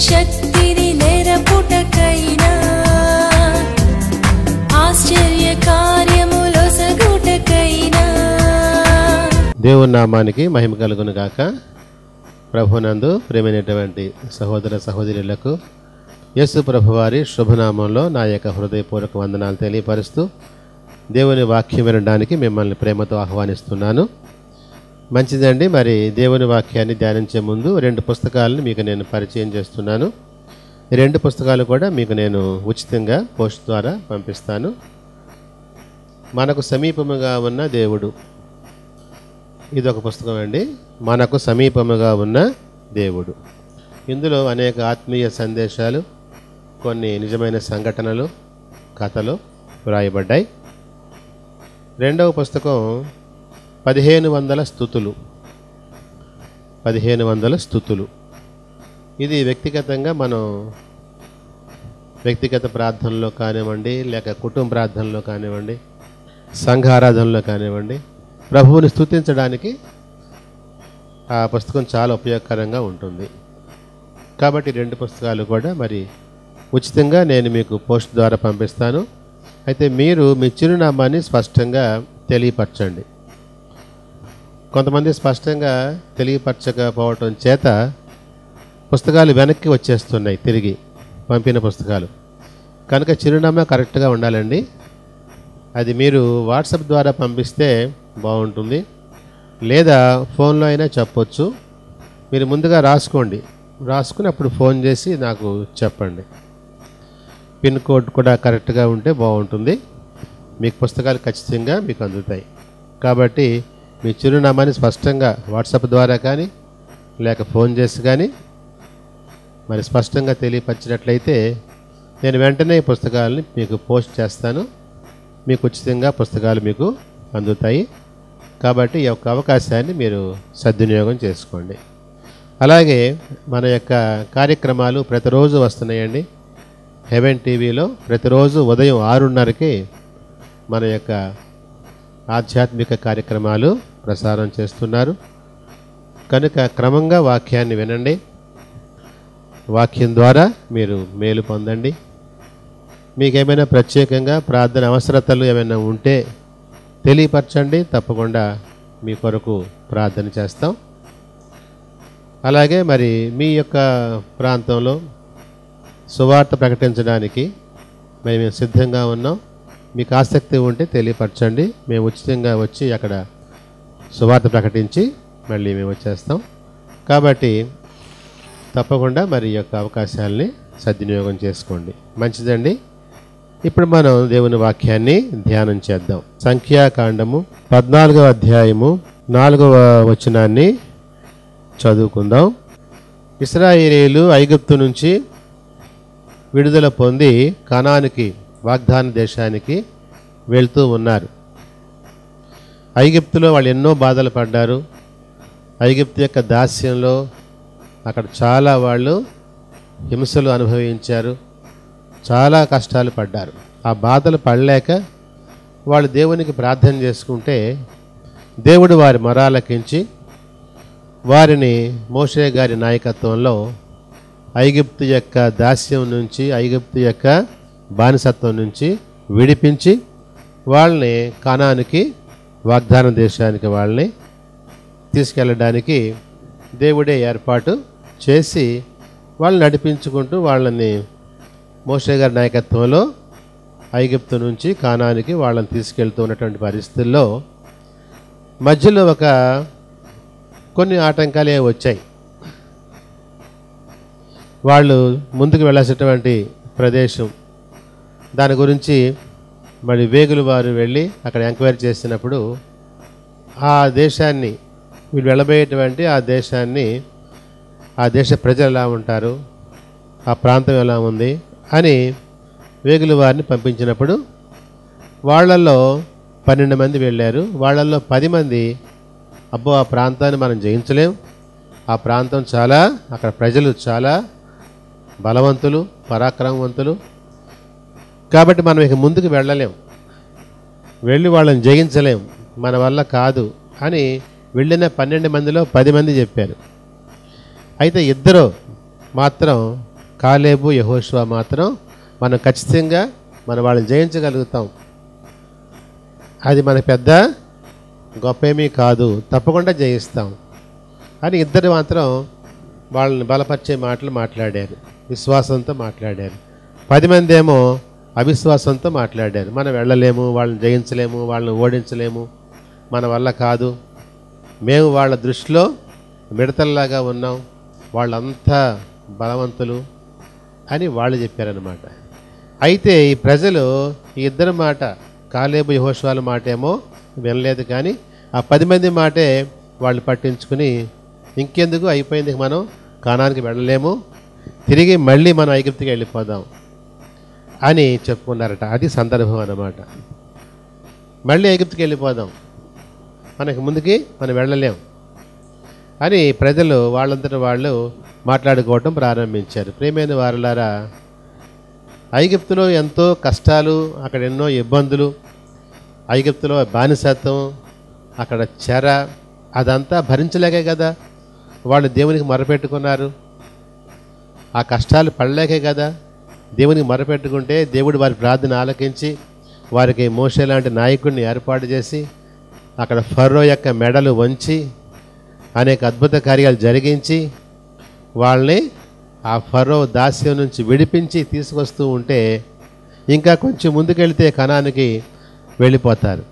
శక్తిని నెరపుటకైనా ఆశ్చర్య కార్యములో సగుటకైనా దేవుని నామానికి మహిమ కలుగును గాక ప్రభునందు ప్రేమైనటువంటి సహోదర సహోదరులకు యేసు ప్రభువారి శుభనామంలో నా యొక్క హృదయపూర్వక వందనాలు తెలియపరుస్తూ దేవుని వాక్యం వినడానికి మిమ్మల్ని ప్రేమతో ఆహ్వానిస్తున్నాను మంచిదండి మరి దేవుని వాక్యాన్ని ధ్యానించే ముందు రెండు పుస్తకాలను మీకు నేను పరిచయం చేస్తున్నాను ఈ రెండు పుస్తకాలు కూడా మీకు నేను ఉచితంగా పోస్ట్ ద్వారా పంపిస్తాను మనకు సమీపముగా ఉన్న దేవుడు ఇది ఒక పుస్తకం అండి మనకు సమీపముగా ఉన్న దేవుడు ఇందులో అనేక ఆత్మీయ సందేశాలు కొన్ని నిజమైన సంఘటనలు కథలు వ్రాయబడ్డాయి రెండవ పుస్తకం పదిహేను వందల స్థుతులు పదిహేను వందల స్థుతులు ఇది వ్యక్తిగతంగా మనం వ్యక్తిగత ప్రార్థనలో కానివ్వండి లేక కుటుంబ ప్రార్థనలో కానివ్వండి సంఘ ఆరాధనలో కానివ్వండి ప్రభువుని స్తుతించడానికి ఆ పుస్తకం చాలా ఉపయోగకరంగా ఉంటుంది కాబట్టి రెండు పుస్తకాలు కూడా మరి ఉచితంగా నేను మీకు పోస్ట్ ద్వారా పంపిస్తాను అయితే మీరు మీ చిరునామాని స్పష్టంగా తెలియపరచండి కొంతమంది స్పష్టంగా తెలియపరచకపోవటం చేత పుస్తకాలు వెనక్కి వచ్చేస్తున్నాయి తిరిగి పంపిన పుస్తకాలు కనుక చిరునామా కరెక్ట్గా ఉండాలండి అది మీరు వాట్సాప్ ద్వారా పంపిస్తే బాగుంటుంది లేదా ఫోన్లో అయినా చెప్పొచ్చు మీరు ముందుగా రాసుకోండి రాసుకుని అప్పుడు ఫోన్ చేసి నాకు చెప్పండి పిన్ కోడ్ కూడా కరెక్ట్గా ఉంటే బాగుంటుంది మీకు పుస్తకాలు ఖచ్చితంగా మీకు అందుతాయి కాబట్టి మీ చిరునామాని స్పష్టంగా వాట్సాప్ ద్వారా కానీ లేక ఫోన్ చేసి కానీ మరి స్పష్టంగా తెలియపరిచినట్లయితే నేను వెంటనే ఈ పుస్తకాలని మీకు పోస్ట్ చేస్తాను మీకు ఉచితంగా పుస్తకాలు మీకు అందుతాయి కాబట్టి ఈ యొక్క అవకాశాన్ని మీరు సద్వినియోగం చేసుకోండి అలాగే మన యొక్క కార్యక్రమాలు ప్రతిరోజు వస్తున్నాయండి హెవెన్ టీవీలో ప్రతిరోజు ఉదయం ఆరున్నరకి మన యొక్క ఆధ్యాత్మిక కార్యక్రమాలు ప్రసారం చేస్తున్నారు కనుక క్రమంగా వాక్యాన్ని వినండి వాక్యం ద్వారా మీరు మేలు పొందండి మీకు ఏమైనా ప్రత్యేకంగా ప్రార్థన అవసరతలు ఏమైనా ఉంటే తెలియపరచండి తప్పకుండా మీ కొరకు ప్రార్థన చేస్తాం అలాగే మరి మీ యొక్క ప్రాంతంలో సువార్త ప్రకటించడానికి మేము సిద్ధంగా ఉన్నాం మీకు ఆసక్తి ఉంటే తెలియపరచండి మేము ఉచితంగా వచ్చి అక్కడ సువార్త ప్రకటించి మళ్ళీ మేము వచ్చేస్తాం కాబట్టి తప్పకుండా మరి ఈ యొక్క అవకాశాలని సద్వినియోగం చేసుకోండి మంచిదండి ఇప్పుడు మనం దేవుని వాక్యాన్ని ధ్యానం చేద్దాం సంఖ్యాకాండము పద్నాలుగవ అధ్యాయము నాలుగవ వచనాన్ని చదువుకుందాం ఇస్రాయేలీలు ఐగుప్తు నుంచి విడుదల పొంది కనానికి వాగ్దాన దేశానికి వెళ్తూ ఉన్నారు ఐగుప్తులో వాళ్ళు ఎన్నో బాధలు పడ్డారు ఐగుప్తు యొక్క దాస్యంలో అక్కడ చాలా వాళ్ళు హింసలు అనుభవించారు చాలా కష్టాలు పడ్డారు ఆ బాధలు పడలేక వాళ్ళు దేవునికి ప్రార్థన చేసుకుంటే దేవుడు వారి మొరాలకించి వారిని మోషే గారి నాయకత్వంలో ఐగుప్తు యొక్క దాస్యం నుంచి ఐగుప్తు యొక్క బానిసత్వం నుంచి విడిపించి వాళ్ళని కణానికి వాగ్దాన దేశానికి వాళ్ళని తీసుకెళ్ళడానికి దేవుడే ఏర్పాటు చేసి వాళ్ళు నడిపించుకుంటూ వాళ్ళని మోషే గారి నాయకత్వంలో ఐగుప్తు నుంచి కానానికి వాళ్ళని తీసుకెళ్తూ ఉన్నటువంటి పరిస్థితుల్లో మధ్యలో ఒక కొన్ని ఆటంకాలే వచ్చాయి వాళ్ళు ముందుకు వెళ్ళాల్సినటువంటి ప్రదేశం దాని గురించి మరి వేగులు వారు వెళ్ళి అక్కడ ఎంక్వైరీ చేసినప్పుడు ఆ దేశాన్ని వీళ్ళు వెళ్ళబోయేటువంటి ఆ దేశాన్ని ఆ దేశ ప్రజలు ఎలా ఉంటారు ఆ ప్రాంతం ఎలా ఉంది అని వేగులు వారిని పంపించినప్పుడు వాళ్ళల్లో పన్నెండు మంది వెళ్ళారు వాళ్ళల్లో పది మంది అబ్బో ఆ ప్రాంతాన్ని మనం జయించలేం ఆ ప్రాంతం చాలా అక్కడ ప్రజలు చాలా బలవంతులు పరాక్రమవంతులు కాబట్టి మనం ఇక ముందుకు వెళ్ళలేం వెళ్ళి వాళ్ళని జయించలేం మన వల్ల కాదు అని వెళ్ళిన పన్నెండు మందిలో పది మంది చెప్పారు అయితే ఇద్దరు మాత్రం కాలేబు యహోష్వా మాత్రం మనం ఖచ్చితంగా మన వాళ్ళని జయించగలుగుతాం అది మన పెద్ద గొప్పేమీ కాదు తప్పకుండా జయిస్తాం అని ఇద్దరు మాత్రం వాళ్ళని బలపరిచే మాటలు మాట్లాడారు విశ్వాసంతో మాట్లాడారు పది మంది ఏమో అవిశ్వాసంతో మాట్లాడారు మనం వెళ్ళలేము వాళ్ళని జయించలేము వాళ్ళని ఓడించలేము మన వల్ల కాదు మేము వాళ్ళ దృష్టిలో మిడతల్లాగా ఉన్నాం వాళ్ళంతా బలవంతులు అని వాళ్ళు చెప్పారనమాట అయితే ఈ ప్రజలు ఈ ఇద్దరి మాట కాలేబు యహోష్వాల మాట ఏమో వినలేదు కానీ ఆ పది మంది మాటే వాళ్ళు పట్టించుకుని ఇంకెందుకు అయిపోయింది మనం కానానికి వెళ్ళలేము తిరిగి మళ్ళీ మనం ఐగుప్తికి వెళ్ళిపోదాం అని చెప్పుకున్నారట అది సందర్భం అన్నమాట మళ్ళీ ఐగుప్తికి వెళ్ళిపోదాం మనకి ముందుకి మనం వెళ్ళలేం అని ప్రజలు వాళ్ళంతట వాళ్ళు మాట్లాడుకోవటం ప్రారంభించారు ప్రేమైన వారులారా ఐగుప్తులో ఎంతో కష్టాలు అక్కడ ఎన్నో ఇబ్బందులు ఐగుప్తులో బానిసత్వం అక్కడ చెర అదంతా భరించలేకే కదా వాళ్ళు దేవునికి మొరపెట్టుకున్నారు ఆ కష్టాలు పడలేకే కదా దేవునికి మొరపెట్టుకుంటే దేవుడు వారి ప్రార్థన ఆలకించి వారికి మోసే లాంటి నాయకుడిని ఏర్పాటు చేసి అక్కడ ఫర్రో యొక్క మెడలు వంచి అనేక అద్భుత కార్యాలు జరిగించి వాళ్ళని ఆ ఫరో దాస్యం నుంచి విడిపించి తీసుకొస్తూ ఉంటే ఇంకా కొంచెం ముందుకెళ్తే కణానికి వెళ్ళిపోతారు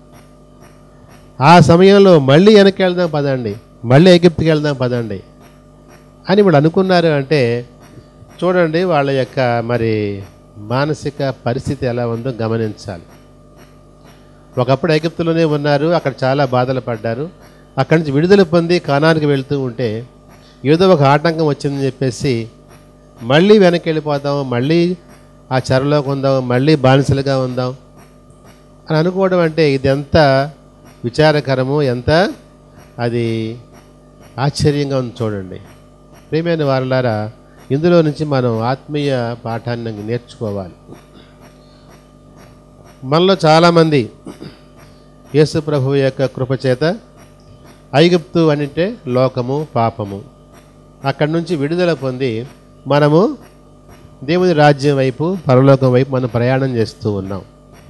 ఆ సమయంలో మళ్ళీ వెనక్కి వెళ్దాం పదండి మళ్ళీ ఎగిప్తికి వెళ్దాం పదండి అని వాళ్ళు అనుకున్నారు అంటే చూడండి వాళ్ళ యొక్క మరి మానసిక పరిస్థితి ఎలా ఉందో గమనించాలి ఒకప్పుడు ఐగుప్తులోనే ఉన్నారు అక్కడ చాలా బాధలు పడ్డారు అక్కడి నుంచి విడుదల పొంది కానానికి వెళ్తూ ఉంటే ఏదో ఒక ఆటంకం వచ్చిందని చెప్పేసి మళ్ళీ వెనక్కి వెళ్ళిపోదాం మళ్ళీ ఆ చెరలోకి ఉందాం మళ్ళీ బానిసలుగా ఉందాం అని అనుకోవడం అంటే ఇది ఎంత విచారకరము ఎంత అది ఆశ్చర్యంగా ఉంది చూడండి ప్రియమైన వారులారా ఇందులో నుంచి మనం ఆత్మీయ పాఠాన్ని నేర్చుకోవాలి మనలో చాలామంది యేసు ప్రభు యొక్క కృపచేత ఐగుప్తు అనింటే లోకము పాపము అక్కడి నుంచి విడుదల పొంది మనము దేవుని రాజ్యం వైపు పరలోకం వైపు మనం ప్రయాణం చేస్తూ ఉన్నాం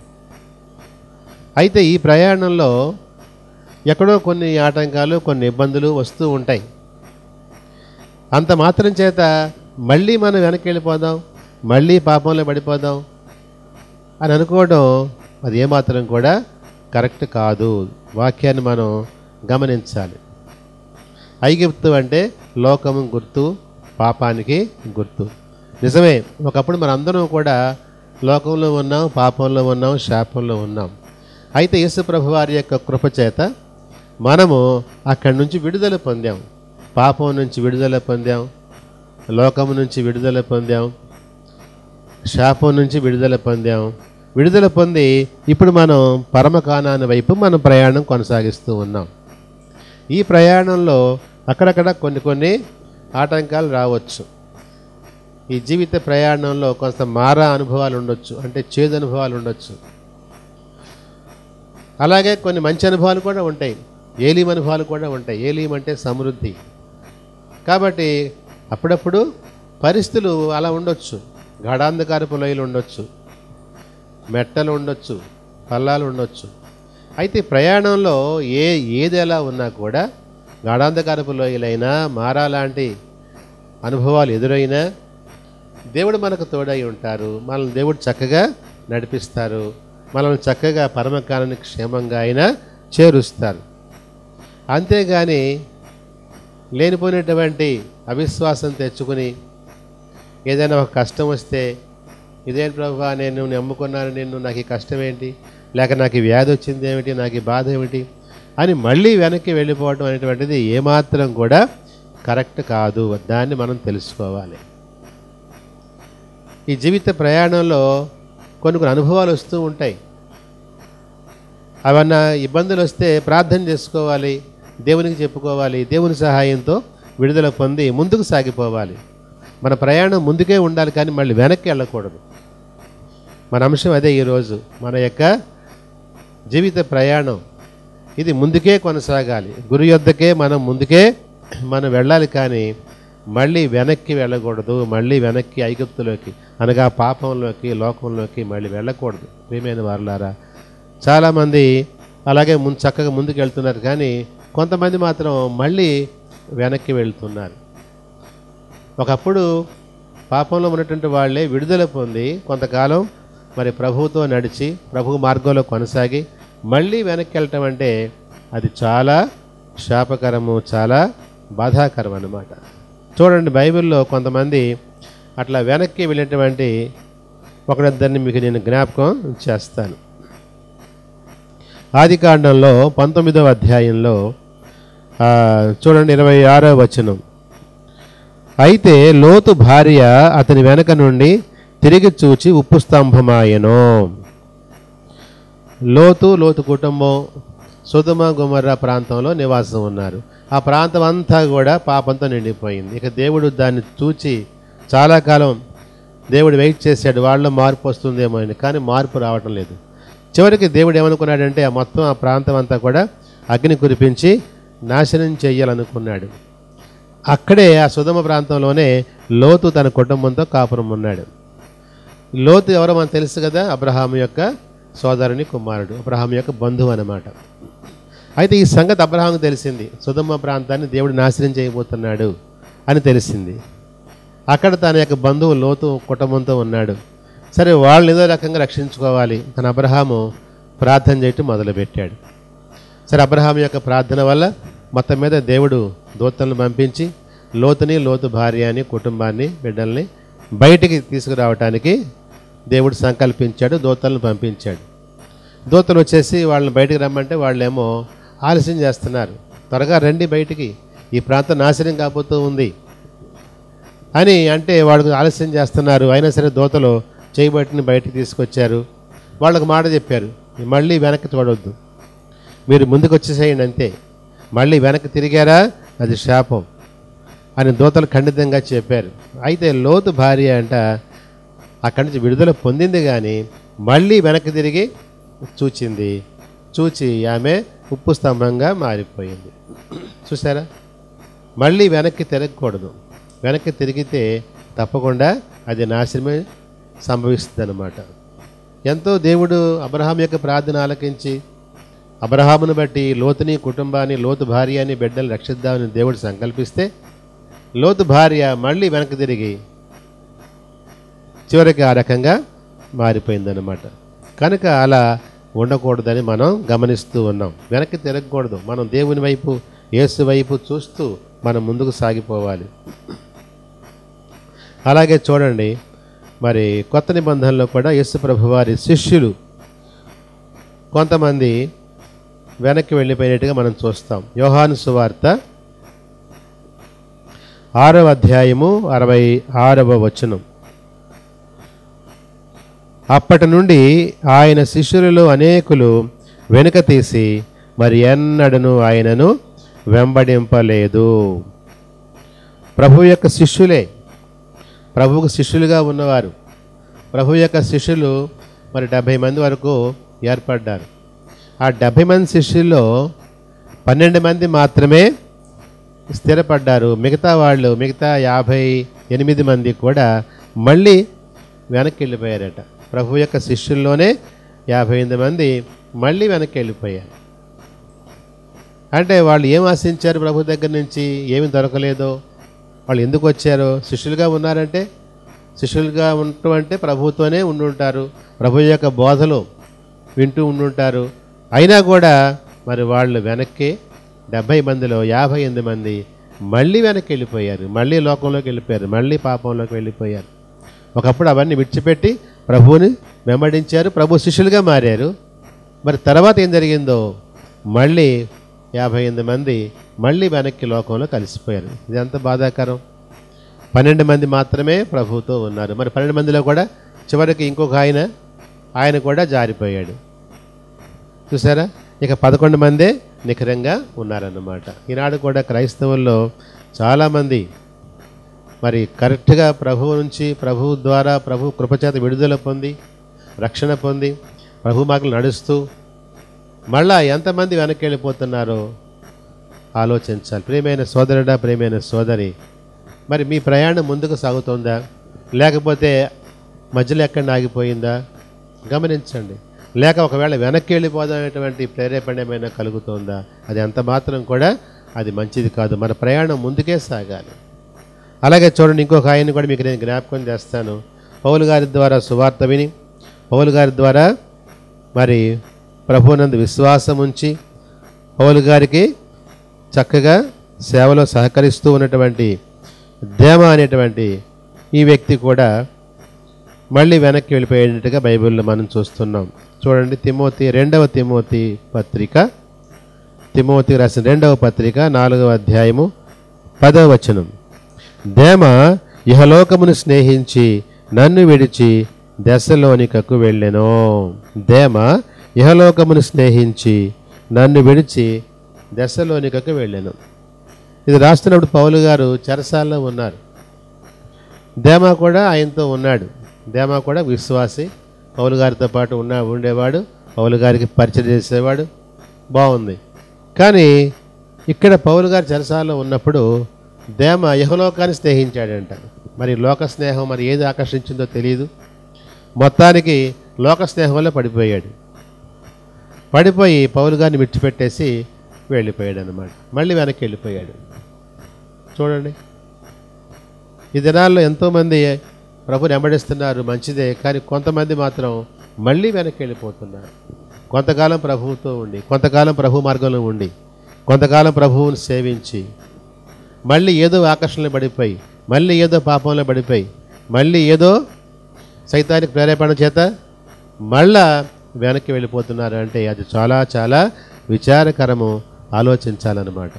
అయితే ఈ ప్రయాణంలో ఎక్కడో కొన్ని ఆటంకాలు కొన్ని ఇబ్బందులు వస్తూ ఉంటాయి అంత మాత్రం చేత మళ్ళీ మనం వెనక్కి వెళ్ళిపోదాం మళ్ళీ పాపంలో పడిపోదాం అని అనుకోవడం అది ఏమాత్రం కూడా కరెక్ట్ కాదు వాక్యాన్ని మనం గమనించాలి ఐగిప్తు అంటే లోకము గుర్తు పాపానికి గుర్తు నిజమే ఒకప్పుడు మన అందరం కూడా లోకంలో ఉన్నాం పాపంలో ఉన్నాం శాపంలో ఉన్నాం అయితే యేసు ప్రభు వారి యొక్క కృప చేత మనము అక్కడి నుంచి విడుదల పొందాం పాపం నుంచి విడుదల పొందాం లోకము నుంచి విడుదల పొందాం శాపం నుంచి విడుదల పొందాం విడుదల పొంది ఇప్పుడు మనం పరమకానాన్ని వైపు మనం ప్రయాణం కొనసాగిస్తూ ఉన్నాం ఈ ప్రయాణంలో అక్కడక్కడ కొన్ని కొన్ని ఆటంకాలు రావచ్చు ఈ జీవిత ప్రయాణంలో కొంత మారా అనుభవాలు ఉండొచ్చు అంటే చేదు అనుభవాలు ఉండొచ్చు అలాగే కొన్ని మంచి అనుభవాలు కూడా ఉంటాయి ఏలీం అనుభవాలు కూడా ఉంటాయి ఏలీం అంటే సమృద్ధి కాబట్టి అప్పుడప్పుడు పరిస్థితులు అలా ఉండొచ్చు గాఢాంధకారపు లోయలు ఉండొచ్చు మెట్టలు ఉండొచ్చు పల్లాలు ఉండొచ్చు అయితే ప్రయాణంలో ఏ ఏది ఎలా ఉన్నా కూడా గాఢాంధకారపు లోయలైనా మారా లాంటి అనుభవాలు ఎదురైనా దేవుడు మనకు తోడై ఉంటారు మనల్ని దేవుడు చక్కగా నడిపిస్తారు మనల్ని చక్కగా పరమకాలానికి క్షేమంగా అయినా చేరుస్తారు అంతేగాని లేనిపోయినటువంటి అవిశ్వాసం తెచ్చుకుని ఏదైనా ఒక కష్టం వస్తే ఇదేం ప్రభు నేను నమ్ముకున్నాను నిన్ను నాకు ఈ కష్టం ఏంటి లేక నాకు ఈ వ్యాధి వచ్చింది ఏమిటి నాకు ఈ బాధ ఏమిటి అని మళ్ళీ వెనక్కి వెళ్ళిపోవడం అనేటువంటిది ఏమాత్రం కూడా కరెక్ట్ కాదు దాన్ని మనం తెలుసుకోవాలి ఈ జీవిత ప్రయాణంలో కొన్ని కొన్ని అనుభవాలు వస్తూ ఉంటాయి అవన్నా ఇబ్బందులు వస్తే ప్రార్థన చేసుకోవాలి దేవునికి చెప్పుకోవాలి దేవుని సహాయంతో విడుదల పొంది ముందుకు సాగిపోవాలి మన ప్రయాణం ముందుకే ఉండాలి కానీ మళ్ళీ వెనక్కి వెళ్ళకూడదు మన అంశం అదే ఈరోజు మన యొక్క జీవిత ప్రయాణం ఇది ముందుకే కొనసాగాలి గురు యొద్దకే మనం ముందుకే మనం వెళ్ళాలి కానీ మళ్ళీ వెనక్కి వెళ్ళకూడదు మళ్ళీ వెనక్కి ఐగుప్తులోకి అనగా పాపంలోకి లోకంలోకి మళ్ళీ వెళ్ళకూడదు ప్రియమైన వారులారా చాలామంది అలాగే ముందు చక్కగా ముందుకు వెళ్తున్నారు కానీ కొంతమంది మాత్రం మళ్ళీ వెనక్కి వెళ్తున్నారు ఒకప్పుడు పాపంలో ఉన్నటువంటి వాళ్ళే విడుదల పొంది కొంతకాలం మరి ప్రభువుతో నడిచి ప్రభు మార్గంలో కొనసాగి మళ్ళీ వెనక్కి వెళ్ళటం అంటే అది చాలా శాపకరము చాలా బాధాకరం అన్నమాట చూడండి బైబిల్లో కొంతమంది అట్లా వెనక్కి వెళ్ళినటువంటి ఒకరిద్దరిని మీకు నేను జ్ఞాపకం చేస్తాను ఆదికాండంలో పంతొమ్మిదవ అధ్యాయంలో ఆ, చూడండి ఇరవై ఆరో వచనం అయితే లోతు భార్య అతని వెనక నుండి తిరిగి చూచి ఉప్పు స్తంభమాయను లోతు లోతు కుటుంబం సుధమ గుమర్ర ప్రాంతంలో నివాసం ఉన్నారు ఆ ప్రాంతం అంతా కూడా పాపంతో నిండిపోయింది ఇక దేవుడు దాన్ని చూచి చాలా కాలం దేవుడు వెయిట్ చేశాడు వాళ్ళలో మార్పు వస్తుందేమో అని కానీ మార్పు రావటం లేదు చివరికి దేవుడు ఏమనుకున్నాడంటే ఆ మొత్తం ఆ ప్రాంతం అంతా కూడా అగ్ని కురిపించి నాశనం చెయ్యాలనుకున్నాడు అక్కడే ఆ సుధమ ప్రాంతంలోనే లోతు తన కుటుంబంతో కాపురం ఉన్నాడు లోతు ఎవరో మనకు తెలుసు కదా అబ్రహాం యొక్క సోదరుని కుమారుడు అబ్రహాం యొక్క బంధువు అన్నమాట అయితే ఈ సంగతి అబ్రహాంకు తెలిసింది సుధమ ప్రాంతాన్ని దేవుడు నాశనం చేయబోతున్నాడు అని తెలిసింది అక్కడ తన యొక్క బంధువు లోతు కుటుంబంతో ఉన్నాడు సరే వాళ్ళని ఏదో రకంగా రక్షించుకోవాలి తన అబ్రహాము ప్రార్థన చేయటం మొదలుపెట్టాడు సరే అబ్రహాం యొక్క ప్రార్థన వల్ల మొత్తం మీద దేవుడు దూతలను పంపించి లోతుని లోతు భార్య అని కుటుంబాన్ని బిడ్డల్ని బయటికి తీసుకురావటానికి దేవుడు సంకల్పించాడు దూతలను పంపించాడు దూతలు వచ్చేసి వాళ్ళని బయటికి రమ్మంటే వాళ్ళేమో ఆలస్యం చేస్తున్నారు త్వరగా రండి బయటికి ఈ ప్రాంతం నాశనం కాబోతూ ఉంది అని అంటే వాళ్ళకు ఆలస్యం చేస్తున్నారు అయినా సరే దూతలు చేయబట్టిని బయటికి తీసుకొచ్చారు వాళ్ళకు మాట చెప్పారు మళ్ళీ వెనక్కి చూడవద్దు మీరు ముందుకు వచ్చేసేయండి అంతే మళ్ళీ వెనక్కి తిరిగారా అది శాపం అని దూతలు ఖండితంగా చెప్పారు అయితే లోతు భార్య అంట అక్కడి నుంచి విడుదల పొందింది కానీ మళ్ళీ వెనక్కి తిరిగి చూచింది చూచి ఆమె ఉప్పు స్తంభంగా మారిపోయింది చూసారా మళ్ళీ వెనక్కి తిరగకూడదు వెనక్కి తిరిగితే తప్పకుండా అది నాశనమే సంభవిస్తుంది అన్నమాట ఎంతో దేవుడు అబ్రహాం యొక్క ప్రార్థన ఆలకించి అబ్రహామును బట్టి లోతుని కుటుంబాన్ని లోతు భార్య అని బిడ్డలు రక్షిద్దామని దేవుడు సంకల్పిస్తే లోతు భార్య మళ్ళీ వెనక్కి తిరిగి చివరికి ఆ రకంగా మారిపోయిందన్నమాట కనుక అలా ఉండకూడదని మనం గమనిస్తూ ఉన్నాం వెనక్కి తిరగకూడదు మనం దేవుని వైపు యేసు వైపు చూస్తూ మనం ముందుకు సాగిపోవాలి అలాగే చూడండి మరి కొత్త నిబంధనలో కూడా యేసు ప్రభు వారి శిష్యులు కొంతమంది వెనక్కి వెళ్ళిపోయినట్టుగా మనం చూస్తాం యోహాను సువార్త ఆరవ అధ్యాయము అరవై ఆరవ వచనం అప్పటి నుండి ఆయన శిష్యులలో అనేకులు వెనుక తీసి మరి ఎన్నడను ఆయనను వెంబడింపలేదు ప్రభు యొక్క శిష్యులే ప్రభువుకు శిష్యులుగా ఉన్నవారు ప్రభు యొక్క శిష్యులు మరి డెబ్భై మంది వరకు ఏర్పడ్డారు ఆ డెబ్భై మంది శిష్యుల్లో పన్నెండు మంది మాత్రమే స్థిరపడ్డారు మిగతా వాళ్ళు మిగతా యాభై ఎనిమిది మంది కూడా మళ్ళీ వెనక్కి వెళ్ళిపోయారట ప్రభు యొక్క శిష్యుల్లోనే యాభై ఎనిమిది మంది మళ్ళీ వెనక్కి వెళ్ళిపోయారు అంటే వాళ్ళు ఏం ఆశించారు ప్రభు దగ్గర నుంచి ఏమి దొరకలేదో వాళ్ళు ఎందుకు వచ్చారో శిష్యులుగా ఉన్నారంటే శిష్యులుగా ఉండటం అంటే ప్రభుతోనే ఉండుంటారు ప్రభు యొక్క బోధలు వింటూ ఉండుంటారు అయినా కూడా మరి వాళ్ళు వెనక్కి డెబ్భై మందిలో యాభై ఎనిమిది మంది మళ్ళీ వెనక్కి వెళ్ళిపోయారు మళ్ళీ లోకంలోకి వెళ్ళిపోయారు మళ్ళీ పాపంలోకి వెళ్ళిపోయారు ఒకప్పుడు అవన్నీ విడిచిపెట్టి ప్రభువుని వెంబడించారు ప్రభు శిష్యులుగా మారారు మరి తర్వాత ఏం జరిగిందో మళ్ళీ యాభై ఎనిమిది మంది మళ్ళీ వెనక్కి లోకంలో కలిసిపోయారు ఇది ఎంత బాధాకరం పన్నెండు మంది మాత్రమే ప్రభువుతో ఉన్నారు మరి పన్నెండు మందిలో కూడా చివరికి ఇంకొక ఆయన ఆయన కూడా జారిపోయాడు చూసారా ఇక పదకొండు మందే నిఖరంగా ఉన్నారన్నమాట ఈనాడు కూడా క్రైస్తవుల్లో చాలామంది మరి కరెక్ట్గా ప్రభువు నుంచి ప్రభువు ద్వారా ప్రభు కృపచేత విడుదల పొంది రక్షణ పొంది ప్రభు మాటలు నడుస్తూ మళ్ళా ఎంతమంది వెనక్కి వెళ్ళిపోతున్నారో ఆలోచించాలి ప్రియమైన సోదరుడా ప్రియమైన సోదరి మరి మీ ప్రయాణం ముందుకు సాగుతుందా లేకపోతే మధ్యలో ఎక్కడ ఆగిపోయిందా గమనించండి లేక ఒకవేళ వెనక్కి వెళ్ళిపోదామనేటువంటి ప్రేరేపణ ఏమైనా కలుగుతుందా అది ఎంత మాత్రం కూడా అది మంచిది కాదు మన ప్రయాణం ముందుకే సాగాలి అలాగే చూడండి ఇంకొక ఆయన కూడా మీకు నేను జ్ఞాపకం చేస్తాను పౌలు గారి ద్వారా సువార్త విని పౌలు గారి ద్వారా మరి ప్రభునందు విశ్వాసం ఉంచి పౌలు గారికి చక్కగా సేవలో సహకరిస్తూ ఉన్నటువంటి దేమ అనేటువంటి ఈ వ్యక్తి కూడా మళ్ళీ వెనక్కి వెళ్ళిపోయేటట్టుగా బైబిల్లో మనం చూస్తున్నాం చూడండి తిమోతి రెండవ తిమోతి పత్రిక తిమోతి రాసిన రెండవ పత్రిక నాలుగవ అధ్యాయము పదవ వచనం దేమ ఇహలోకమును స్నేహించి నన్ను విడిచి దశలోనికకు వెళ్ళెను దేమ ఇహలోకమును స్నేహించి నన్ను విడిచి దశలోనికకు వెళ్ళెను ఇది రాస్తున్నప్పుడు పౌలు గారు చెరసాల్లో ఉన్నారు దేమా కూడా ఆయనతో ఉన్నాడు దేమా కూడా విశ్వాసి పౌలు గారితో పాటు ఉన్న ఉండేవాడు పౌలు గారికి పరిచయం చేసేవాడు బాగుంది కానీ ఇక్కడ పౌలు గారు చెరసాల్లో ఉన్నప్పుడు దేమ యహలోకాన్ని స్నేహించాడంట మరి లోక స్నేహం మరి ఏది ఆకర్షించిందో తెలియదు మొత్తానికి లోక స్నేహంలో పడిపోయాడు పడిపోయి పౌలు గారిని విడిచిపెట్టేసి వెళ్ళిపోయాడు అనమాట మళ్ళీ వెనక్కి వెళ్ళిపోయాడు చూడండి ఈ దినాల్లో ఎంతోమంది ప్రభుని వెంబడిస్తున్నారు మంచిదే కానీ కొంతమంది మాత్రం మళ్ళీ వెనక్కి వెళ్ళిపోతున్నారు కొంతకాలం ప్రభువుతో ఉండి కొంతకాలం ప్రభు మార్గంలో ఉండి కొంతకాలం ప్రభువుని సేవించి మళ్ళీ ఏదో ఆకర్షణలో పడిపోయి మళ్ళీ ఏదో పాపంలో పడిపోయి మళ్ళీ ఏదో సైతానికి ప్రేరేపణ చేత మళ్ళా వెనక్కి వెళ్ళిపోతున్నారు అంటే అది చాలా చాలా విచారకరము ఆలోచించాలన్నమాట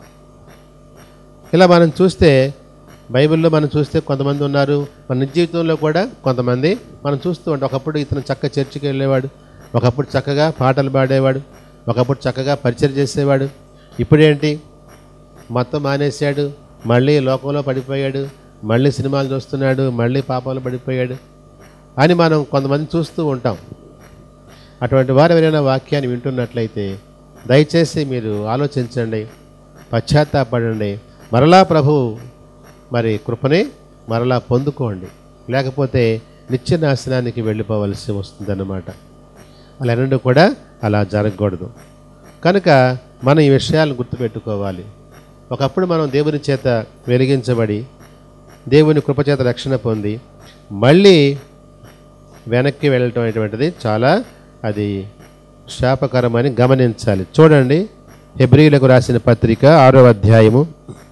ఇలా మనం చూస్తే బైబిల్లో మనం చూస్తే కొంతమంది ఉన్నారు మన నిజ జీవితంలో కూడా కొంతమంది మనం చూస్తూ ఉంటాం ఒకప్పుడు ఇతను చక్క చర్చికి వెళ్ళేవాడు ఒకప్పుడు చక్కగా పాటలు పాడేవాడు ఒకప్పుడు చక్కగా పరిచయం చేసేవాడు ఇప్పుడేంటి మొత్తం మానేశాడు మళ్ళీ లోకంలో పడిపోయాడు మళ్ళీ సినిమాలు చూస్తున్నాడు మళ్ళీ పాపాలు పడిపోయాడు అని మనం కొంతమంది చూస్తూ ఉంటాం అటువంటి వారు ఎవరైనా వాక్యాన్ని వింటున్నట్లయితే దయచేసి మీరు ఆలోచించండి పశ్చాత్తాపడండి మరలా ప్రభు మరి కృపని మరలా పొందుకోండి లేకపోతే నిత్య నాశనానికి వెళ్ళిపోవలసి వస్తుందన్నమాట అలా రెండు కూడా అలా జరగకూడదు కనుక మనం ఈ విషయాలను గుర్తుపెట్టుకోవాలి ఒకప్పుడు మనం దేవుని చేత వెలిగించబడి దేవుని కృపచేత రక్షణ పొంది మళ్ళీ వెనక్కి వెళ్ళటం అనేటువంటిది చాలా అది శాపకరమని గమనించాలి చూడండి హెబ్రిలకు రాసిన పత్రిక ఆరో అధ్యాయము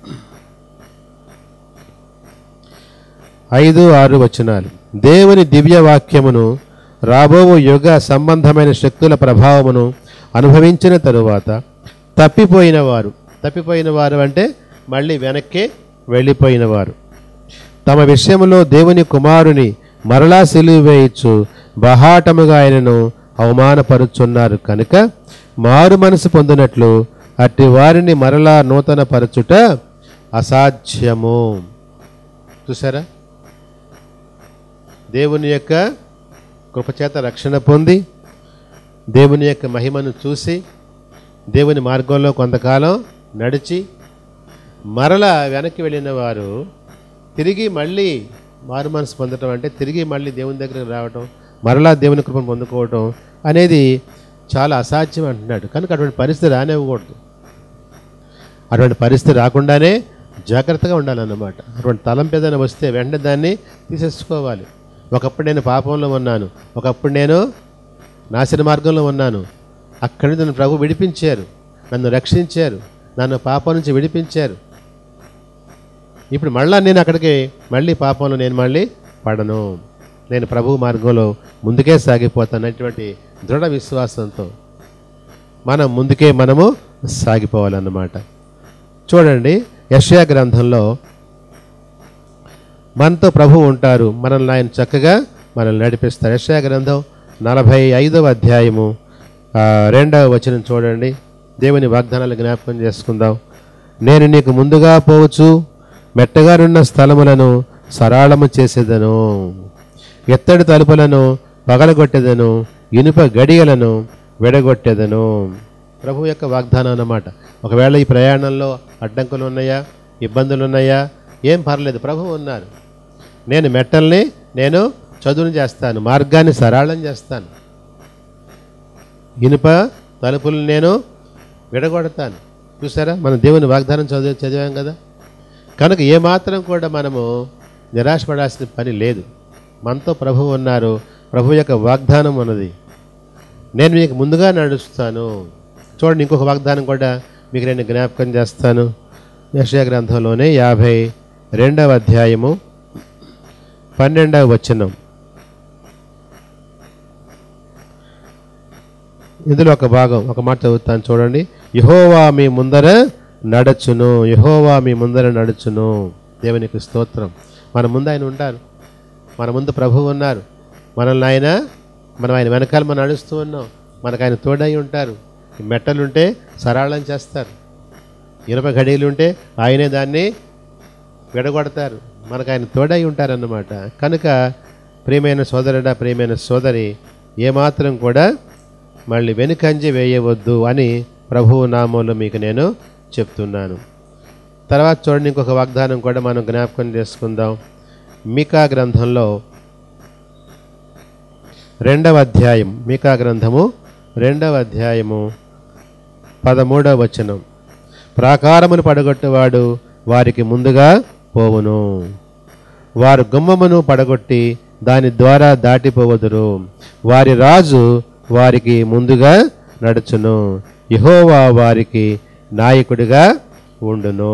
ఐదు ఆరు వచనాలు దేవుని దివ్య వాక్యమును రాబో యుగ సంబంధమైన శక్తుల ప్రభావమును అనుభవించిన తరువాత తప్పిపోయిన వారు తప్పిపోయిన వారు అంటే మళ్ళీ వెనక్కి వెళ్ళిపోయిన వారు తమ విషయంలో దేవుని కుమారుని మరలా సిలువ వేయచ్చు బహాటముగా ఆయనను అవమానపరుచున్నారు కనుక మారు మనసు పొందినట్లు అట్టి వారిని మరలా నూతన పరచుట అసాధ్యము చూసారా దేవుని యొక్క కృపచేత రక్షణ పొంది దేవుని యొక్క మహిమను చూసి దేవుని మార్గంలో కొంతకాలం నడిచి మరలా వెనక్కి వెళ్ళిన వారు తిరిగి మళ్ళీ మారు మనసు పొందటం అంటే తిరిగి మళ్ళీ దేవుని దగ్గరకు రావటం మరలా దేవుని కృపను పొందుకోవటం అనేది చాలా అసాధ్యం అంటున్నాడు కనుక అటువంటి పరిస్థితి రానివ్వకూడదు అటువంటి పరిస్థితి రాకుండానే జాగ్రత్తగా ఉండాలన్నమాట అటువంటి తలంపు ఏదైనా వస్తే వెంటనే దాన్ని తీసేసుకోవాలి ఒకప్పుడు నేను పాపంలో ఉన్నాను ఒకప్పుడు నేను నాశన మార్గంలో ఉన్నాను అక్కడి నుంచి నన్ను ప్రభు విడిపించారు నన్ను రక్షించారు నన్ను పాపం నుంచి విడిపించారు ఇప్పుడు మళ్ళా నేను అక్కడికి మళ్ళీ పాపంలో నేను మళ్ళీ పడను నేను ప్రభు మార్గంలో ముందుకే సాగిపోతాను అటువంటి దృఢ విశ్వాసంతో మనం ముందుకే మనము సాగిపోవాలన్నమాట చూడండి యశ్యా గ్రంథంలో మనతో ప్రభు ఉంటారు మనల్ని ఆయన చక్కగా మనల్ని నడిపిస్తారు యశ్యా గ్రంథం నలభై ఐదవ అధ్యాయము ఆ, రెండవ వచనం చూడండి దేవుని వాగ్దానాలు జ్ఞాపకం చేసుకుందాం నేను నీకు ముందుగా పోవచ్చు మెట్టగానున్న స్థలములను సరాళము చేసేదను ఎత్తడి తలుపులను పగలగొట్టేదను ఇనుప గడియలను విడగొట్టేదను ప్రభు యొక్క వాగ్దానం అన్నమాట ఒకవేళ ఈ ప్రయాణంలో అడ్డంకులు ఉన్నాయా ఇబ్బందులు ఉన్నాయా ఏం పర్లేదు ప్రభు ఉన్నారు నేను మెట్టల్ని నేను చదువుని చేస్తాను మార్గాన్ని సరళం చేస్తాను ఇనుప తలుపులు నేను విడగొడతాను చూసారా మనం దేవుని వాగ్దానం చదివి చదివాం కదా కనుక ఏమాత్రం కూడా మనము నిరాశపడాల్సిన పని లేదు మనతో ప్రభు ఉన్నారు ప్రభు యొక్క వాగ్దానం ఉన్నది నేను మీకు ముందుగా నడుస్తాను చూడండి ఇంకొక వాగ్దానం కూడా మీకు నేను జ్ఞాపకం చేస్తాను యశయ గ్రంథంలోనే యాభై రెండవ అధ్యాయము పన్నెండవ వచనం ఇందులో ఒక భాగం ఒక మాట చదువుతాను చూడండి యహోవా మీ ముందర నడచును యహోవా మీ ముందర నడుచును దేవునికి స్తోత్రం మన ముందు ఆయన ఉంటారు మన ముందు ప్రభువు ఉన్నారు మనల్ని ఆయన మనం ఆయన వెనకాల మనం నడుస్తూ ఉన్నాం మనకు ఆయన తోడై ఉంటారు ఈ మెట్టలుంటే సరళం చేస్తారు ఇనుప ఘడీలు ఉంటే ఆయనే దాన్ని విడగొడతారు మనకు ఆయన తోడై ఉంటారన్నమాట కనుక ప్రియమైన సోదరుడా ప్రియమైన సోదరి ఏమాత్రం కూడా మళ్ళీ వెనుకంజి వేయవద్దు అని ప్రభువు నామంలో మీకు నేను చెప్తున్నాను తర్వాత చూడండి ఇంకొక వాగ్దానం కూడా మనం జ్ఞాపకం చేసుకుందాం మీకా గ్రంథంలో రెండవ అధ్యాయం మీకా గ్రంథము రెండవ అధ్యాయము పదమూడవ వచనం ప్రాకారమును పడగొట్టువాడు వారికి ముందుగా పోవును వారు గుమ్మమును పడగొట్టి దాని ద్వారా దాటిపోవదురు వారి రాజు వారికి ముందుగా నడుచును యహోవా వారికి నాయకుడిగా ఉండును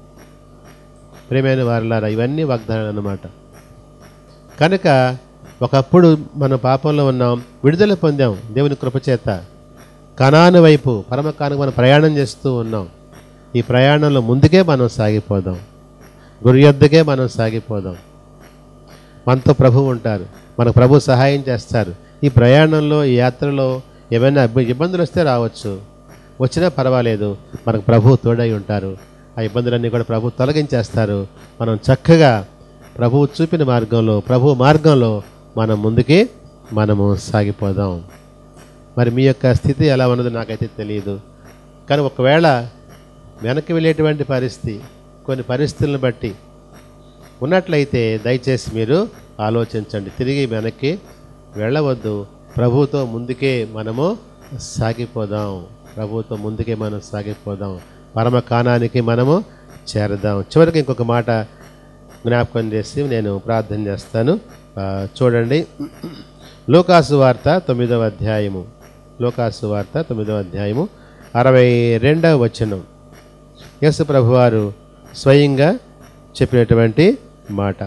ప్రియమైన వారులారా ఇవన్నీ వాగ్దానాలు అన్నమాట కనుక ఒకప్పుడు మన పాపంలో ఉన్నాం విడుదల పొందాం దేవుని కృపచేత కణాను వైపు పరమకానికి మనం ప్రయాణం చేస్తూ ఉన్నాం ఈ ప్రయాణంలో ముందుకే మనం సాగిపోదాం గురి యొద్దకే మనం సాగిపోదాం మనతో ప్రభు ఉంటారు మనకు ప్రభు సహాయం చేస్తారు ఈ ప్రయాణంలో ఈ యాత్రలో ఏమైనా ఇబ్బ- ఇబ్బందులు వస్తే రావచ్చు వచ్చినా పర్వాలేదు మనకు ప్రభు తోడై ఉంటారు ఆ ఇబ్బందులన్నీ కూడా ప్రభు తొలగించేస్తారు మనం చక్కగా ప్రభువు చూపిన మార్గంలో ప్రభు మార్గంలో మనం ముందుకి మనము సాగిపోదాం మరి మీ యొక్క స్థితి ఎలా ఉన్నదో నాకైతే తెలియదు కానీ ఒకవేళ వెనక్కి వెళ్ళేటువంటి పరిస్థితి కొన్ని పరిస్థితులను బట్టి ఉన్నట్లయితే దయచేసి మీరు ఆలోచించండి తిరిగి వెనక్కి వెళ్ళవద్దు ప్రభుతో ముందుకే మనము సాగిపోదాం ప్రభుతో ముందుకే మనం సాగిపోదాం పరమ కాణానికి మనము చేరదాం చివరికి ఇంకొక మాట జ్ఞాపకం చేసి నేను ప్రార్థన చేస్తాను ఆ, చూడండి లోకాసు వార్త తొమ్మిదవ అధ్యాయము లోకాసు వార్త తొమ్మిదవ అధ్యాయము అరవై రెండవ వచనం యేసు ప్రభువారు స్వయంగా చెప్పినటువంటి మాట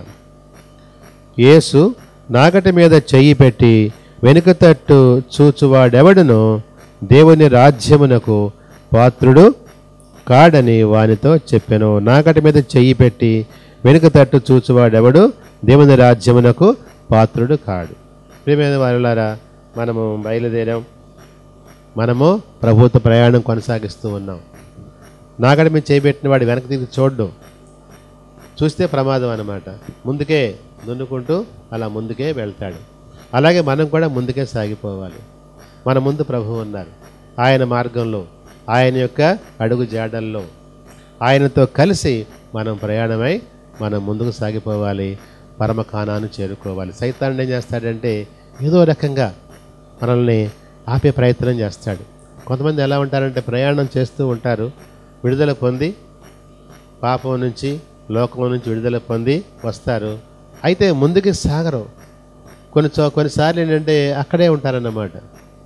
యేసు నాగటి మీద చెయ్యి పెట్టి వెనుక తట్టు చూచువాడెవడునో దేవుని రాజ్యమునకు పాత్రుడు కాడని వానితో చెప్పెను నాగటి మీద చెయ్యి పెట్టి వెనుక తట్టు చూచువాడెవడు దేవుని రాజ్యమునకు పాత్రుడు కాడు ప్రియమైన వారులారా మనము బయలుదేరాం మనము ప్రభుత్వ ప్రయాణం కొనసాగిస్తూ ఉన్నాం నాగడి మీద చేయబెట్టిన వాడు వెనక్కి తిరిగి చూడ్డు చూస్తే ప్రమాదం అన్నమాట ముందుకే దున్నుకుంటూ అలా ముందుకే వెళ్తాడు అలాగే మనం కూడా ముందుకే సాగిపోవాలి మన ముందు ప్రభు ఉన్నారు ఆయన మార్గంలో ఆయన యొక్క అడుగు జాడల్లో ఆయనతో కలిసి మనం ప్రయాణమై మనం ముందుకు సాగిపోవాలి పరమకానాన్ని చేరుకోవాలి సైతాన్ని ఏం చేస్తాడంటే ఏదో రకంగా మనల్ని ఆపే ప్రయత్నం చేస్తాడు కొంతమంది ఎలా ఉంటారంటే ప్రయాణం చేస్తూ ఉంటారు విడుదల పొంది పాపం నుంచి లోకం నుంచి విడుదల పొంది వస్తారు అయితే ముందుకి సాగరు కొన్ని చో కొన్నిసార్లు ఏంటంటే అక్కడే ఉంటారన్నమాట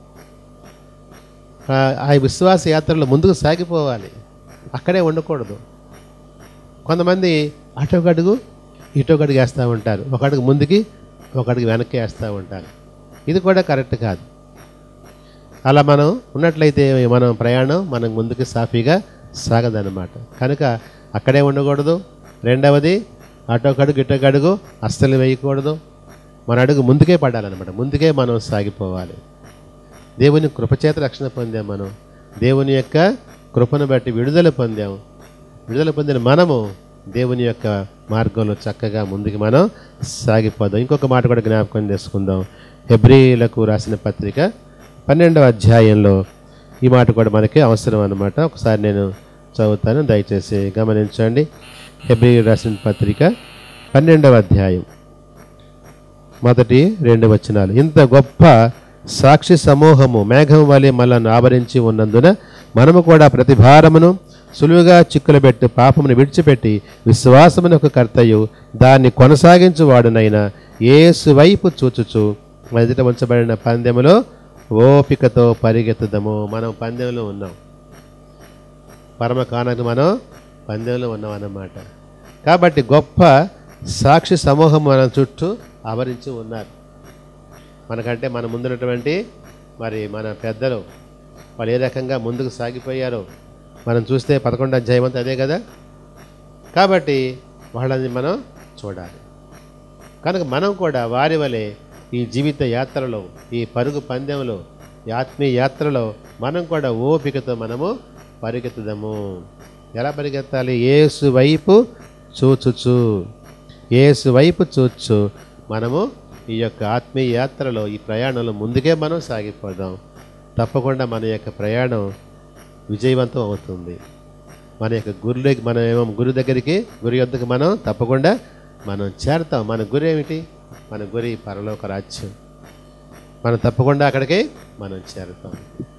ఆ- ఆ విశ్వాస యాత్రలో ముందుకు సాగిపోవాలి అక్కడే ఉండకూడదు కొంతమంది అటో గడుగు ఇటో గడుగు వేస్తూ ఉంటారు ఒక అడుగు ముందుకి ఒక అడుగు వెనక్కి వేస్తూ ఉంటారు ఇది కూడా కరెక్ట్ కాదు అలా మనం ఉన్నట్లయితే మనం ప్రయాణం మనం ముందుకు సాఫీగా సాగదన్నమాట కనుక అక్కడే ఉండకూడదు రెండవది అటో కడుగు ఇటో కడుగు అస్సలు వేయకూడదు మన అడుగు ముందుకే పడాలన్నమాట ముందుకే మనం సాగిపోవాలి దేవుని కృపచేత రక్షణ పొందాం మనం దేవుని యొక్క కృపను బట్టి విడుదల పొందాం విడుదల పొందిన మనము దేవుని యొక్క మార్గంలో చక్కగా ముందుకు మనం సాగిపోదాం ఇంకొక మాట కూడా జ్ఞాపకం చేసుకుందాం హెబ్రిలకు రాసిన పత్రిక పన్నెండవ అధ్యాయంలో ఈ మాట కూడా మనకి అవసరం అన్నమాట ఒకసారి నేను చదువుతాను దయచేసి గమనించండి హెబ్రి రాసిన పత్రిక పన్నెండవ అధ్యాయం మొదటి రెండు వచనాలు ఇంత గొప్ప సాక్షి సమూహము మేఘం వలె మనల్ని ఆవరించి ఉన్నందున మనము కూడా ప్రతి భారమును సులువుగా చిక్కులబెట్టు పాపమును విడిచిపెట్టి విశ్వాసమునకు కర్తయు దాన్ని కొనసాగించువాడునైన యేసు వైపు చూచుచు ఎదుట ఉంచబడిన పందెములో ఓపికతో పరిగెత్తుదము మనం పందెంలో ఉన్నాం పరమ కానకు మనం పందెంలో ఉన్నాం అన్నమాట కాబట్టి గొప్ప సాక్షి సమూహం మన చుట్టూ ఆవరించి ఉన్నారు మనకంటే మన ముందున్నటువంటి మరి మన పెద్దలు వాళ్ళు ఏ రకంగా ముందుకు సాగిపోయారో మనం చూస్తే పదకొండు అధ్యాయం అంతా అదే కదా కాబట్టి వాళ్ళని మనం చూడాలి కనుక మనం కూడా వారి వలె ఈ జీవిత యాత్రలో ఈ పరుగు పందెంలో ఈ ఆత్మీయ యాత్రలో మనం కూడా ఓపికతో మనము పరిగెత్తుదాము ఎలా పరిగెత్తాలి ఏసు వైపు చూచుచు ఏసు వైపు చూచు మనము ఈ యొక్క ఆత్మీయ యాత్రలో ఈ ప్రయాణంలో ముందుకే మనం సాగిపోదాం తప్పకుండా మన యొక్క ప్రయాణం విజయవంతం అవుతుంది మన యొక్క గురులే మన ఏమో గురు దగ్గరికి గురి వద్దకు మనం తప్పకుండా మనం చేరతాం మన గురి ఏమిటి మన గురి పరలోక రాజ్యం మనం తప్పకుండా అక్కడికి మనం చేరుతాం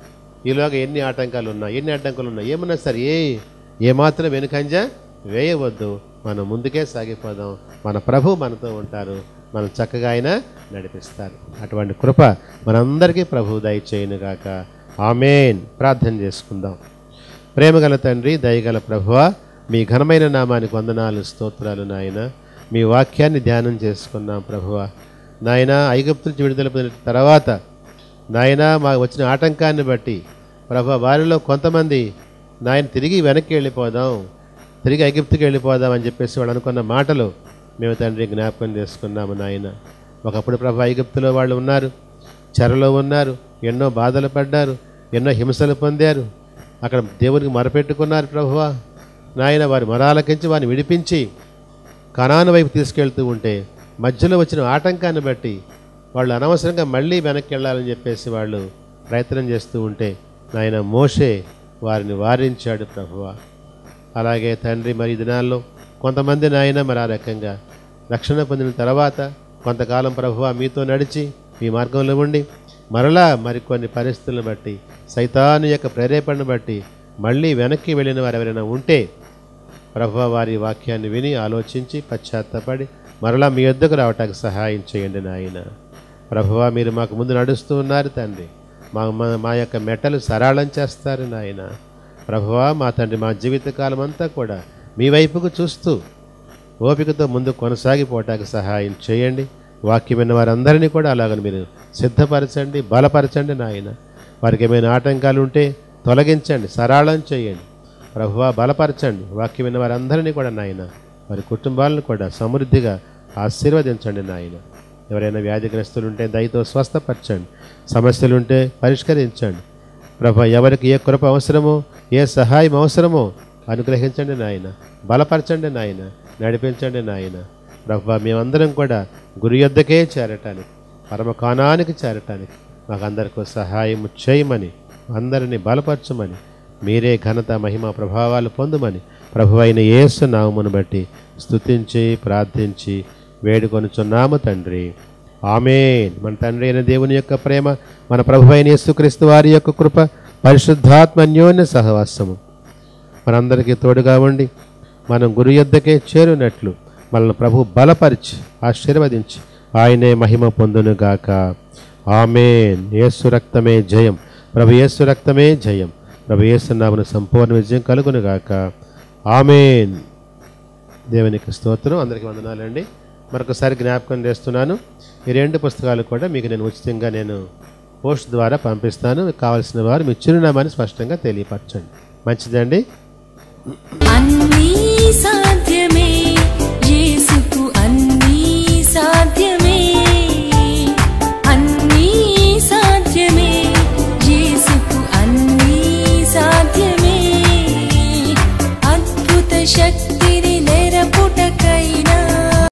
ఈలోగా ఎన్ని ఆటంకాలు ఉన్నా ఎన్ని అడ్డంకులు ఉన్నా ఏమన్నా సరే ఏ ఏమాత్రం వెనుకంజ వేయవద్దు మనం ముందుకే సాగిపోదాం మన ప్రభు మనతో ఉంటారు మనం చక్కగా ఆయన నడిపిస్తారు అటువంటి కృప మనందరికీ ప్రభు దయచేయునుగాక ఆమెన్ ప్రార్థన చేసుకుందాం ప్రేమగల తండ్రి దయగల ప్రభువ మీ ఘనమైన నామానికి వందనాలు స్తోత్రాలు నాయన మీ వాక్యాన్ని ధ్యానం చేసుకున్నాం ప్రభువ నాయన ఐగుప్తు నుంచి విడుదల పొందిన తర్వాత నాయన మాకు వచ్చిన ఆటంకాన్ని బట్టి ప్రభు వారిలో కొంతమంది నాయన తిరిగి వెనక్కి వెళ్ళిపోదాం తిరిగి ఐగుప్తుకి వెళ్ళిపోదాం అని చెప్పేసి వాళ్ళు అనుకున్న మాటలు మేము తండ్రి జ్ఞాపకం చేసుకున్నాము నాయన ఒకప్పుడు ప్రభు ఐగుప్తులో వాళ్ళు ఉన్నారు చెరలో ఉన్నారు ఎన్నో బాధలు పడ్డారు ఎన్నో హింసలు పొందారు అక్కడ దేవునికి మొరపెట్టుకున్నారు ప్రభువా నాయన వారి మొరాలకించి వారిని విడిపించి కణాను వైపు తీసుకెళ్తూ ఉంటే మధ్యలో వచ్చిన ఆటంకాన్ని బట్టి వాళ్ళు అనవసరంగా మళ్ళీ వెనక్కి వెళ్ళాలని చెప్పేసి వాళ్ళు ప్రయత్నం చేస్తూ ఉంటే నాయన మోషే వారిని వారించాడు ప్రభువా అలాగే తండ్రి మరి ఈ దినాల్లో కొంతమంది నాయన మరి ఆ రకంగా రక్షణ పొందిన తర్వాత కొంతకాలం ప్రభువా మీతో నడిచి మీ మార్గంలో ఉండి మరలా మరికొన్ని పరిస్థితులను బట్టి సైతాను యొక్క ప్రేరేపణను బట్టి మళ్ళీ వెనక్కి వెళ్ళిన వారు ఎవరైనా ఉంటే ప్రభు వారి వాక్యాన్ని విని ఆలోచించి పశ్చాత్తపడి మరలా మీ యొద్దకు రావటానికి సహాయం చేయండి నాయన ప్రభువా మీరు మాకు ముందు నడుస్తూ ఉన్నారు తండ్రి మా మా- మా యొక్క మెట్టలు సరళం చేస్తారు నాయన ప్రభువా మా తండ్రి మా జీవితకాలం అంతా కూడా మీ వైపుకు చూస్తూ ఓపికతో ముందు కొనసాగిపోవటానికి సహాయం చేయండి వాక్యం విన్న వారందరినీ కూడా అలాగని మీరు సిద్ధపరచండి బలపరచండి నాయన వారికి ఏమైనా ఆటంకాలు ఉంటే తొలగించండి సరళం చేయండి ప్రభువా బలపరచండి వాక్యం విన్న వారందరినీ కూడా నాయన వారి కుటుంబాలను కూడా సమృద్ధిగా ఆశీర్వదించండి నాయన ఎవరైనా వ్యాధిగ్రస్తులు ఉంటే దయతో స్వస్థపరచండి సమస్యలు ఉంటే పరిష్కరించండి ప్రభా ఎవరికి ఏ కృప అవసరమో ఏ సహాయం అవసరమో అనుగ్రహించండి నాయన బలపరచండి నాయన నడిపించండి నాయన ప్రభా మేమందరం కూడా గురి యొద్దకే చేరటానికి పరమ కాణానికి చేరటానికి మాకందరికీ సహాయం చేయమని అందరినీ బలపరచమని మీరే ఘనత మహిమ ప్రభావాలు పొందుమని ప్రభు అయిన యేసు నామమును బట్టి స్తుతించి ప్రార్థించి వేడుకొనుచున్నాము తండ్రి ఆమేన్ మన తండ్రి అయిన దేవుని యొక్క ప్రేమ మన ప్రభు అయిన యేసుక్రీస్తు వారి యొక్క కృప పరిశుద్ధాత్మ అన్యోన్య సహవాసము మనందరికీ తోడుగా ఉండి మనం గురు యొద్దకే చేరునట్లు మనల్ని ప్రభు బలపరిచి ఆశీర్వదించి ఆయనే మహిమ పొందునుగాక ఆమెన్ యేసు రక్తమే జయం ప్రభు యేసు రక్తమే జయం ప్రభు యేసు నామన సంపూర్ణ విజయం కలుగునుగాక ఆమెన్ దేవునికి స్తోత్రం అందరికీ వందనాలండి మరొకసారి జ్ఞాపకం చేస్తున్నాను ఈ రెండు పుస్తకాలు కూడా మీకు నేను ఉచితంగా నేను పోస్ట్ ద్వారా పంపిస్తాను మీకు కావాల్సిన వారు మీ చిరునామాని స్పష్టంగా తెలియపరచండి మంచిదండి అన్నీ సా